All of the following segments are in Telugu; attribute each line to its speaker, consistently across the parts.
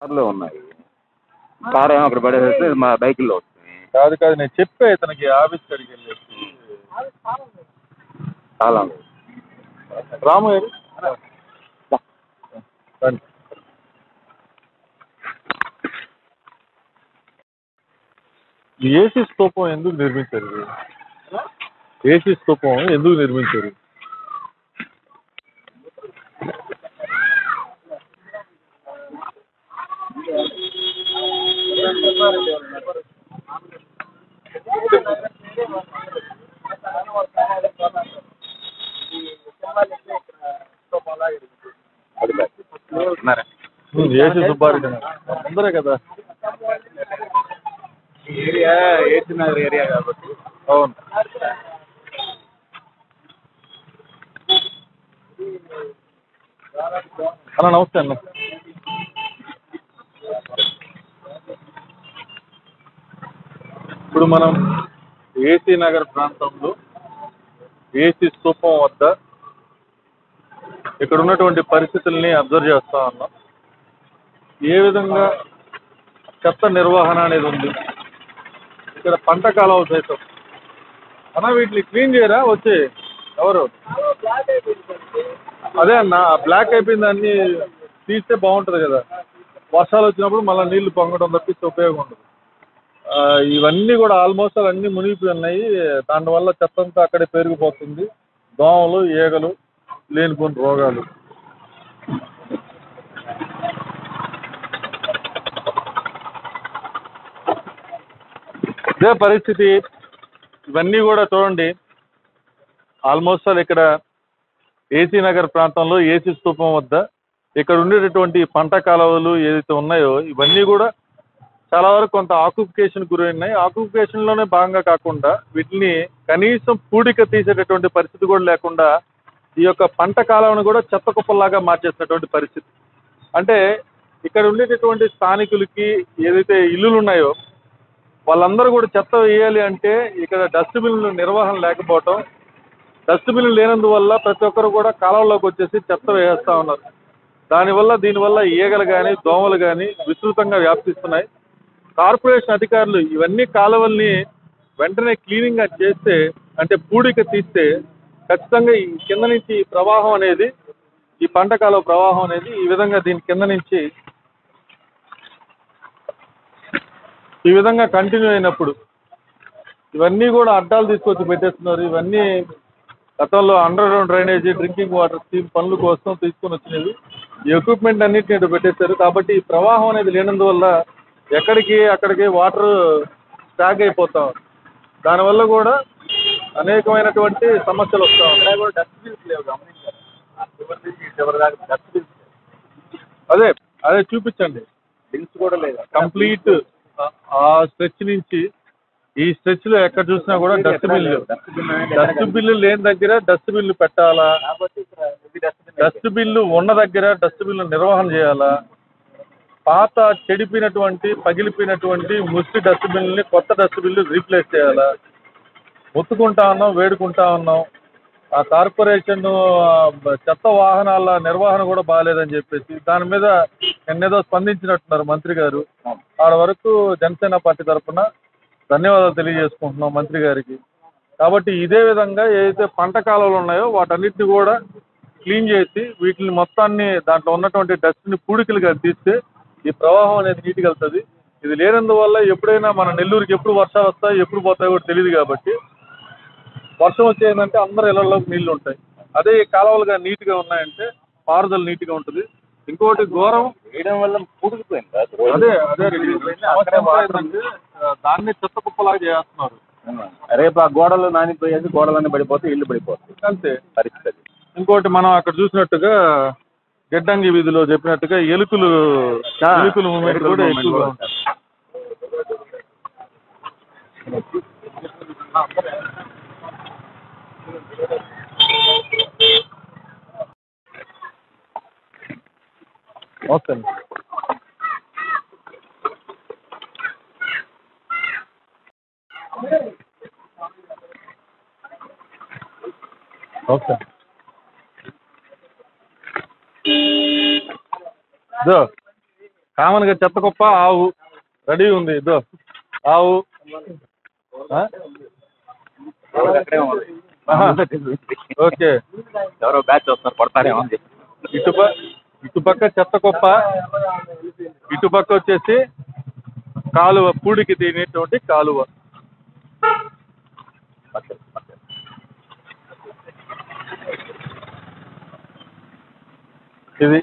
Speaker 1: కార్లో ఉన్నాయి కార్ ఏమో అక్కడ పడేస్తే మా బైకుల్లో వస్తుంది
Speaker 2: కాదు కాదు నేను చెప్పే ఇతనికి ఆఫీస్ కడికి వెళ్ళేసి
Speaker 1: చాలా
Speaker 2: రాము గారు రండి. ఈ ఏసీ స్తూపం ఎందుకు నిర్మించారు ఇది? ఏసీ స్తూపం ఎందుకు నిర్మించారు
Speaker 1: ఉన్నారా?
Speaker 2: ఉమ్, ఏసీ సుబ్బారెడ్డి అందరే కదా
Speaker 1: ఏరియా ఏసీ నగర్ ఏరియా కాబట్టి
Speaker 2: అవును అన్న నమస్తే అన్న ఇప్పుడు మనం ఏసీ నగర్ ప్రాంతంలో ఏసీ స్తూపం వద్ద ఇక్కడ ఉన్నటువంటి పరిస్థితుల్ని అబ్జర్వ్ చేస్తా ఉన్నాం ఏ విధంగా చెత్త నిర్వహణ అనేది ఉంది ఇక్కడ పంట కాలువ సైతం అన్న వీటిని క్లీన్ చేయరా వచ్చి ఎవరు అదే అన్న బ్లాక్ అయిపోయింది అన్ని తీస్తే బాగుంటుంది కదా వర్షాలు వచ్చినప్పుడు మళ్ళీ నీళ్లు పొంగడం తప్పిస్తే ఉపయోగం ఉండదు ఆ, ఇవన్నీ కూడా ఆల్మోస్ట్ అన్నీ మునిగిపోయి ఉన్నాయి దానివల్ల చెత్త అంతా అక్కడే పెరిగిపోతుంది దోమలు ఈగలు లేనిపోని రోగాలు ఇదే పరిస్థితి ఇవన్నీ కూడా చూడండి ఆల్మోస్ట్ అది ఇక్కడ ఏసీ నగర్ ప్రాంతంలో ఏసీ స్తూపం వద్ద ఇక్కడ ఉండేటటువంటి పంట కాలువలు ఏదైతే ఉన్నాయో ఇవన్నీ కూడా చాలా వరకు కొంత ఆక్యుపికేషన్ గురైనాయి ఆక్యుపికేషన్ లోనే భాగంగా కాకుండా వీటిని కనీసం పూడిక తీసేటటువంటి పరిస్థితి కూడా లేకుండా ఈ యొక్క పంట కాలువను కూడా చెత్త కుప్పలాగా మార్చేసినటువంటి పరిస్థితి అంటే ఇక్కడ ఉండేటటువంటి స్థానికులకి ఏదైతే ఇల్లులు ఉన్నాయో వాళ్ళందరూ కూడా చెత్త వేయాలి అంటే ఇక్కడ డస్ట్బిన్లు నిర్వహణ లేకపోవటం డస్ట్బిన్లు లేనందువల్ల ప్రతి ఒక్కరు కూడా కాలువలోకి వచ్చేసి చెత్త వేసేస్తా ఉన్నారు దానివల్ల దీనివల్ల ఈగలు కానీ దోమలు కానీ విస్తృతంగా వ్యాప్తిస్తున్నాయి కార్పొరేషన్ అధికారులు ఇవన్నీ కాలువల్ని వెంటనే క్లీనింగ్ గా చేస్తే అంటే పూడిక తీస్తే ఖచ్చితంగా ఈ కింద నుంచి ఈ ప్రవాహం అనేది ఈ పంట కాలువ ప్రవాహం అనేది ఈ విధంగా దీని కింద నుంచి ఈ విధంగా కంటిన్యూ అయినప్పుడు ఇవన్నీ కూడా అడ్డాలు తీసుకొచ్చి పెట్టేస్తున్నారు ఇవన్నీ గతంలో underground drainage drinking water scheme పనుల కోసం తీసుకొని వచ్చినవి ఈ ఎక్విప్మెంట్ అన్నింటినీ ఇటు పెట్టేశారు కాబట్టి ఈ ప్రవాహం అనేది లేనందువల్ల ఎక్కడికి అక్కడికి వాటర్ స్టాక్ అయిపోతా ఉంది దానివల్ల కూడా అనేకమైనటువంటి సమస్యలు వస్తా ఉన్నాయి
Speaker 1: కూడా డస్ట్బిన్స్ లేవు గమనించారు చివరి నుంచి చివరి దాకా డస్ట్బిన్స్
Speaker 2: అదే అదే చూపించండి
Speaker 1: బిన్స్ కూడా లేదు
Speaker 2: కంప్లీట్ ఆ స్ట్రెచ్ నుంచి ఈ స్ట్రెచ్ లో ఎక్కడ చూసినా కూడా dustbin
Speaker 1: dustbin
Speaker 2: dustbin లేని దగ్గర డస్ట్ బిల్లు పెట్టాలా
Speaker 1: కాబట్టి ఇక్కడ ఇది డస్ట్బిన్
Speaker 2: డస్ట్ బిల్లు ఉన్న దగ్గర డస్ట్ బిల్లు నిర్వహణ చేయాలా పాత చెడిపోయినటువంటి పగిలిపోయినటువంటి మురికి డస్ట్ బిల్ని కొత్త డస్ట్ బిల్లు రీప్లేస్ చేయాలా ఒత్తుకుంటా ఉన్నాం వేడుకుంటా ఉన్నాం ఆ కార్పొరేషన్ ఆ, చెత్త వాహనాల నిర్వహణ కూడా బాగాలేదని చెప్పేసి దాని మీద నిన్నేదో స్పందించినట్టున్నారు మంత్రి గారు ఆడ వరకు జనసేన పార్టీ తరఫున ధన్యవాదాలు తెలియజేసుకుంటున్నాం మంత్రి గారికి కాబట్టి ఇదే విధంగా ఏదైతే పంట కాలువలు ఉన్నాయో వాటన్నిటిని కూడా క్లీన్ చేసి వీటిని మొత్తాన్ని దాంట్లో ఉన్నటువంటి డస్ట్ని పూడికలుగా తీస్తే ఈ ప్రవాహం అనేది నీట్గా వెళ్తుంది ఇది లేనందువల్ల ఎప్పుడైనా మన నెల్లూరుకి ఎప్పుడు వర్షాలు వస్తాయి ఎప్పుడు పోతాయో కూడా తెలియదు కాబట్టి వర్షం వచ్చేదంటే అందరు ఇళ్లలోకి నీళ్లు ఉంటాయి అదే ఈ కాలువలుగా నీట్గా ఉన్నాయంటే పారుదల నీట్గా ఉంటుంది ఇంకోటి ఘోరం
Speaker 1: వేయడం వల్ల పూడుకుపోయింది
Speaker 2: అదే అదే సమస్య అంతా ఏంటంటే, ఆ, దాన్ని చెత్త కుప్పలాగా చేస్తున్నారు
Speaker 1: రేపు ఆ గోడలు నానిపోయేది గోడలన్నీ పడిపోతే ఇల్లు పడిపోతాయి
Speaker 2: అంతే
Speaker 1: పరిస్థితి అది.
Speaker 2: ఇంకోటి మనం అక్కడ చూసినట్టుగా గెడ్డంగి వీధిలో చెప్పినట్టుగా ఎలుకలు ఎలుకల మూమెంట్
Speaker 1: ఎలుకల
Speaker 2: కూడా
Speaker 1: movement
Speaker 2: ఎక్కువగా
Speaker 1: కూడా
Speaker 2: ఉంటుంది ఓకే ఓకే దో కామన్ గా చెత్త కుప్ప ఆవు రెడీ ఉంది ఇదో ఆవు ఆ?
Speaker 1: అక్కడే ఉంది.
Speaker 2: ఆహా. ఓకే
Speaker 1: ఎవరో బ్యాచ్ వస్తున్నారు పడతారేమో అని చెప్పి.
Speaker 2: ఇటుప ఇటుపక్క చెత్త కుప్ప ఇటుపక్క వచ్చేసి కాలువ పూడికి తినేటువంటి కాలువ
Speaker 1: పక్కన, పక్కన.
Speaker 2: ఇది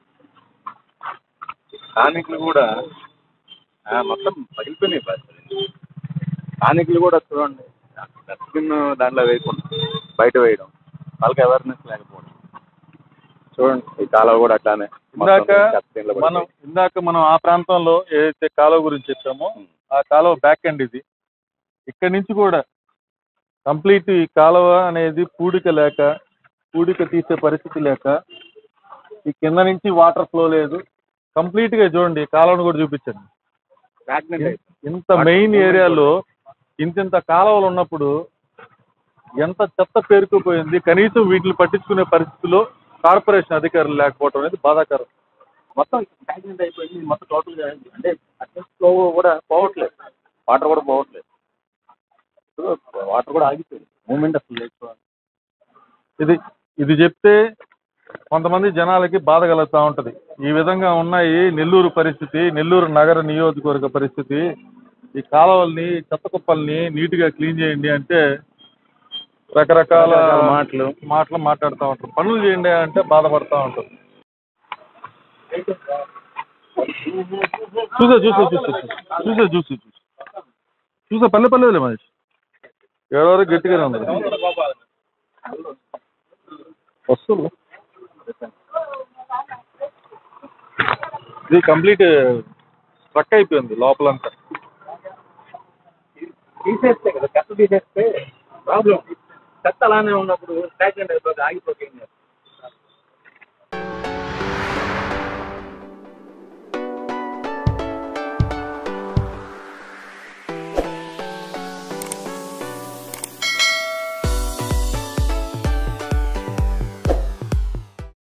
Speaker 1: స్థానికులు కూడా ఆ, మొత్తం పగిలిపోయినాయి బస్ స్థానికులు కూడా చూడండి డస్ట్బిన్ దాంట్లో వేయకుండా బయట వేయడం వాళ్ళకి అవేర్నెస్ లేకపోవడం చూడండి ఈ కాలువ కూడా అట్లానే
Speaker 2: ఇందాక
Speaker 1: మొత్తం dustbin లో
Speaker 2: మనం
Speaker 1: పడిపోయి.
Speaker 2: ఇందాక మనం ఆ ప్రాంతంలో ఏదైతే కాలువ గురించి చెప్పామో ఆ కాలువ బ్యాక్ ఎండ్ ఇది ఇక్కడి నుంచి కూడా కంప్లీట్ ఈ కాలువ అనేది పూడిక లేక పూడిక తీసే పరిస్థితి లేక ఈ కింద నుంచి వాటర్ ఫ్లో లేదు కంప్లీట్ గా చూడండి ఈ కాలువను కూడా చూపించండి
Speaker 1: Stagnant అయిపోయింది.
Speaker 2: ఇంత మెయిన్ ఏరియాలో ఇంత ఇంత కాలువలు ఉన్నప్పుడు ఎంత చెత్త పేరుకుపోయింది కనీసం వీటిని పట్టించుకునే పరిస్థితిలో కార్పొరేషన్ అధికారులు లేకపోవడం అనేది బాధాకరం
Speaker 1: మొత్తం స్టాగ్నెంట్ అయిపోయింది మొత్తం టోటల్ గా అంటే ఫ్లో కూడా పోవట్లేదు వాటర్ కూడా పోవట్లేదు వాటర్ కూడా ఆగిపోయింది మూమెంట్ అసలు లేదు
Speaker 2: ఇది ఇది చెప్తే కొంతమంది జనాలకి బాధ కలుగుతూ ఉంటది ఈ విధంగా ఉన్నాయి నెల్లూరు పరిస్థితి నెల్లూరు నగర నియోజకవర్గ పరిస్థితి ఈ కాలువల్ని చెత్త కుప్పల్ని నీట్ గా క్లీన్ చేయండి అంటే రకరకాల
Speaker 1: రకరకాల మాటలు.
Speaker 2: మాటలు మాట్లాడుతూ ఉంటారు పనులు చేయండి అంటే బాధపడతా ఉంటారు చూసా చూసా చూసా చూసా చూసా చూసా చూసా పల్లె పల్లెలే మనిషి ఎవరెవరు గట్టిగానే ఉంది వస్తుంది ఇది కంప్లీట్ స్ట్రక్ అయిపోయింది లోపలంతా
Speaker 1: తీసేస్తే కదా చెత్త తీసేస్తే ప్రాబ్లం చెత్త అలానే ఉన్నప్పుడు స్టాగ్నెంట్ అయిపోతే ఆగిపోతుంది